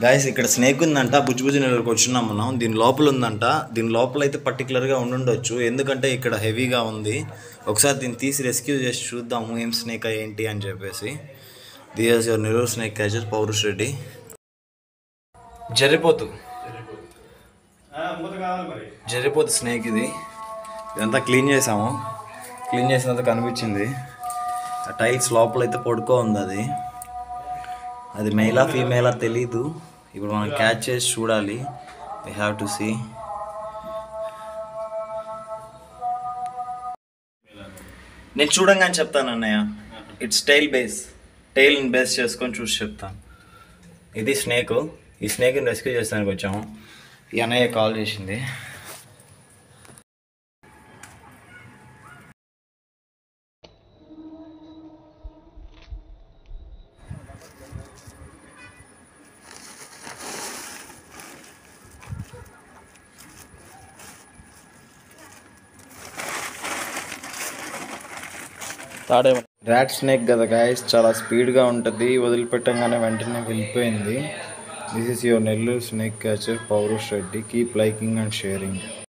guys ఇక్కడ snake ఉందంట బుజ్జి బుజ్జి నెలలకు వచ్చినాం మనం దీని లోపల ఉందంట దీని లోపల అయితే పర్టికులర్గా ఉండుండొచ్చు ఎందుకంటే ఇక్కడ హెవీగా ఉంది ఒకసారి దీన్ని తీసి రెస్క్యూ చేసి చూద్దాము ఏం స్నేక్ ఏంటి అని చెప్పేసి this is your Nellore snake catcher Paurush Reddy జరిపోతు జరిపోతు స్నేక్ ఇది ఇదంతా క్లీన్ చేసాము క్లీన్ చేసినంత కనిపించింది ఆ టైల్స్ లోపల అయితే పడుకో ఉంది అది అది మెయిలా ఫీమేలా తెలీదు ఇప్పుడు మనం క్యాచ్ చేసి చూడాలి వి హ్యావ్ టు సీ నేను చూడంగానే చెప్తాను అన్నయ్య ఇట్స్ టైల్ బేస్ టైల్ని బేస్ చేసుకొని చూసి చెప్తాను ఇది స్నేక్ ఈ స్నేక్ని రెస్క్యూ చేస్తానికి వచ్చాము ఈ అన్నయ్య కాల్ చేసింది తాడే ర్యాట్ స్నేక్ కదా గాయస్ చాలా స్పీడ్గా ఉంటుంది వదిలిపెట్టంగానే వెంటనే వెళ్ళిపోయింది this is your Nellore snake catcher Paurush Reddy keep liking and sharing